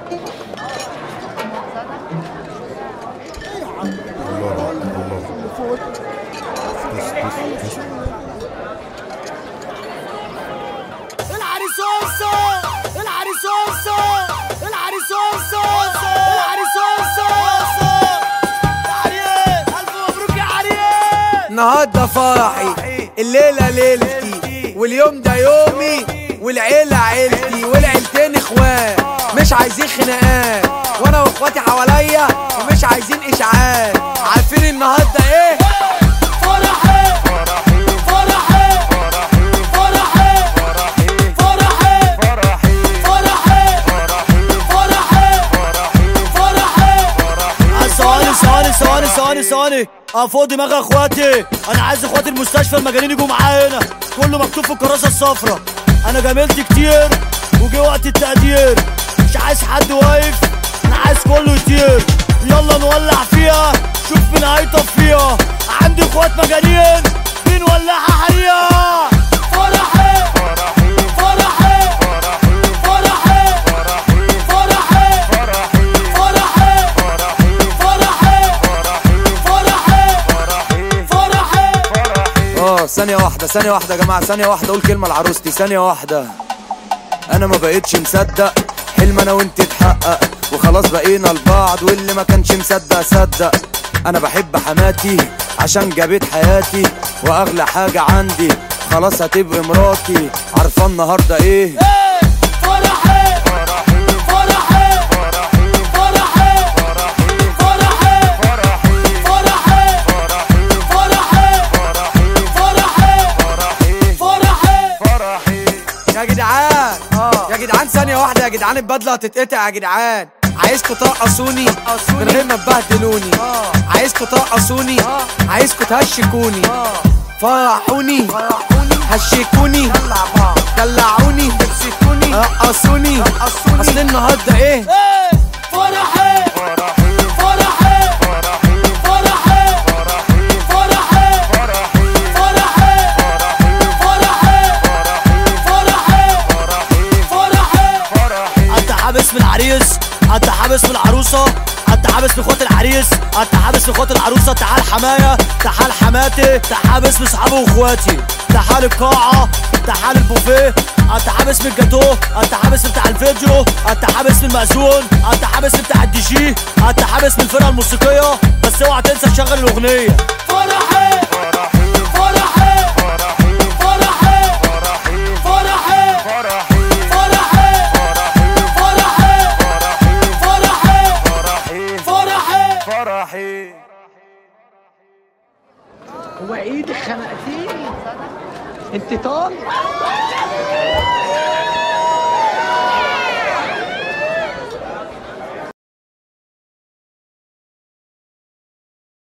العريسوسة العريسوسة العريسوسة العريسوسة عريس ألف مبروك يا عريس النهارده فرحي الليله ليلتي واليوم ده يومي والعيله عيلتي والعيلتين اخوات مش عايزين خناقات وانا واخواتي حواليا ومش عايزين اشاعات عارفين النهارده ايه فرحي فرحي فرحي فرحي فرحي فرحي ثواني ثواني ثواني ثواني ثواني فوق دماغ اخواتي انا عايز اخواتي المستشفى المجانين يجوا معايا هنا كله مكتوب في الكراسه الصفراء انا جاملت كتير وجه وقت التقدير مش عايز حد واقف انا عايز كله يطير يلا نولع فيها شوف مين هيطف فيها عندي اخوات مجانين مين ولعها حريقه فرحي فرحي فرحي فرحي فرحي فرحي فرحي اه ثانيه واحده ثانيه واحده يا جماعه ثانيه واحده اقول كلمه لعروستي ثانيه واحده انا ما بقتش مصدق حلم انا وانت اتحقق وخلاص بقينا لبعض واللي ما كانش مصدق صدق انا بحب حماتي عشان جابت حياتي واغلى حاجه عندي خلاص هتبقى مراتي عارفه النهارده ايه فرحي فرحي فرحي فرحي فرحي فرحي فرحي يا جدعان يا جدعان ثانية واحدة يا جدعان البدلة هتتقطع يا جدعان عايزكوا ترقصوني من غير ما تبهدلوني عايزكوا ترقصوني عايزكوا تهشكوني فرحوني هشكوني دلعوني رقصوني اصل النهارده ايه فرحي فرحي فرحي فرحي فرحي فرحي انت حابس من العريس انت حابس من العروسه انت حابس من اخوات العريس انت حابس من اخوات العروسه تعال حمايه تعال حماتي انت حابس من صحابي واخواتي تعال القاعه تعال البوفيه انت حابس من الجاتوه انت حابس من بتاع الفيديو انت حابس من المأذون انت حابس من بتاع الدي جي انت حابس من الفرقه الموسيقيه بس اوعى تنسى تشغل الاغنيه فرحي فرحي فرحي فرحي فرحي فرحي فرحي هو ايدك خنقتيني انت طالع